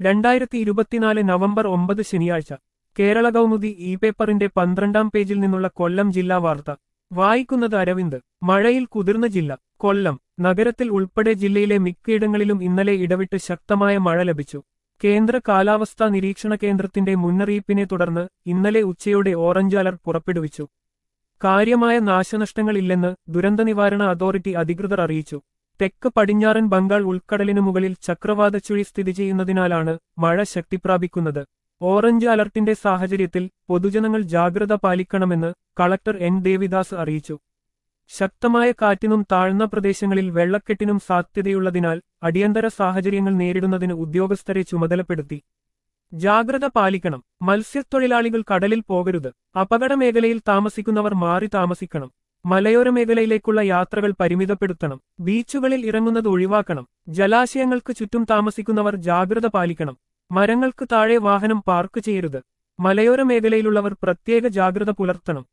രണ്ടായിരത്തി ഇരുപത്തിനാല് നവംബർ ഒമ്പത് ശനിയാഴ്ച കേരള കൗമുദി ഇ പേപ്പറിന്റെ പന്ത്രണ്ടാം പേജിൽ നിന്നുള്ള കൊല്ലം ജില്ലാ വാർത്ത വായിക്കുന്നത് അരവിന്ദ് മഴയിൽ കുതിർന്ന ജില്ല കൊല്ലം നഗരത്തിൽ ഉൾപ്പെടെ ജില്ലയിലെ മിക്കയിടങ്ങളിലും ഇന്നലെ ഇടവിട്ട് ശക്തമായ മഴ ലഭിച്ചു കേന്ദ്ര കാലാവസ്ഥാ നിരീക്ഷണ കേന്ദ്രത്തിന്റെ മുന്നറിയിപ്പിനെ തുടർന്ന് ഇന്നലെ ഉച്ചയോടെ ഓറഞ്ച് അലർട്ട് പുറപ്പെടുവിച്ചു കാര്യമായ നാശനഷ്ടങ്ങളില്ലെന്ന് ദുരന്തനിവാരണ അതോറിറ്റി അധികൃതർ അറിയിച്ചു തെക്ക് പടിഞ്ഞാറൻ ബംഗാൾ ഉൾക്കടലിനു മുകളിൽ ചക്രവാതച്ചുഴി സ്ഥിതി ചെയ്യുന്നതിനാലാണ് മഴ ശക്തിപ്രാപിക്കുന്നത് ഓറഞ്ച് അലർട്ടിന്റെ സാഹചര്യത്തിൽ പൊതുജനങ്ങൾ ജാഗ്രത പാലിക്കണമെന്ന് കളക്ടർ എൻ ദേവിദാസ് അറിയിച്ചു ശക്തമായ കാറ്റിനും താഴ്ന്ന പ്രദേശങ്ങളിൽ വെള്ളക്കെട്ടിനും സാധ്യതയുള്ളതിനാൽ അടിയന്തര സാഹചര്യങ്ങൾ നേരിടുന്നതിന് ഉദ്യോഗസ്ഥരെ ചുമതലപ്പെടുത്തി ജാഗ്രത പാലിക്കണം മത്സ്യത്തൊഴിലാളികൾ കടലിൽ പോകരുത് അപകട മേഖലയിൽ താമസിക്കുന്നവർ മാറി താമസിക്കണം മലയോര മേഖലയിലേക്കുള്ള യാത്രകൾ പരിമിതപ്പെടുത്തണം ബീച്ചുകളിൽ ഇറങ്ങുന്നത് ഒഴിവാക്കണം ജലാശയങ്ങൾക്ക് ചുറ്റും താമസിക്കുന്നവർ ജാഗ്രത പാലിക്കണം മരങ്ങൾക്ക് താഴെ വാഹനം പാർക്ക് ചെയ്യരുത് മലയോര മേഖലയിലുള്ളവർ പ്രത്യേക ജാഗ്രത പുലർത്തണം